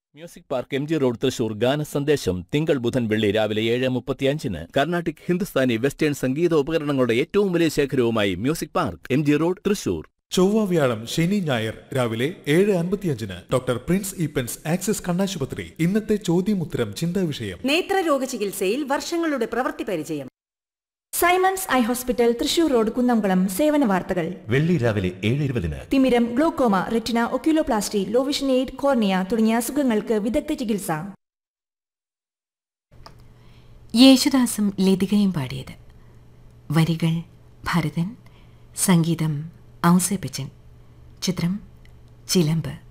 music park M G road Thrissur ഗാന സന്ദേശം തിങ്കൾ ബുധൻ വെള്ളി രാവിലെ ഏഴ് മുപ്പത്തിയഞ്ചിന് കർണാട്ടിക് ഹിന്ദുസ്ഥാനി വെസ്റ്റേൺ സംഗീത ഉപകരണങ്ങളുടെ ഏറ്റവും വലിയ ശേഖരവുമായി music park M G road Thrissur ചൊവ്വ വ്യാഴം ശനി ഞായർ രാവിലെ ഏഴ് അൻപത്തിയഞ്ചിന് ഡോക്ടർ പ്രിൻസ് ഈപ്പൻസ് ആക്സിസ് കണ്ണാശുപത്രി ഇന്നത്തെ ചോദ്യമുത്തരം ചിന്താ വിഷയം നേത്രരോഗ ചികിത്സയിൽ വർഷങ്ങളുടെ പ്രവൃത്തി പരിചയം Simon's eye hospital Thrissur road Kunnamkulam സേവന വാർത്തകൾ വെള്ളി രാവിലെ ഏഴ് ഇരുപതിന് തിമിരം glaucoma retina oculoplasty low vision aid cornea തുടങ്ങിയ അസുഖങ്ങൾക്ക് വിദഗ്ധ ചികിത്സ യേശുദാസും ലതികയും പാടിയത് വരികൾ ഭരതൻ സംഗീതം ഔസേപ്പച്ചൻ ചിത്രം ചിലമ്പ്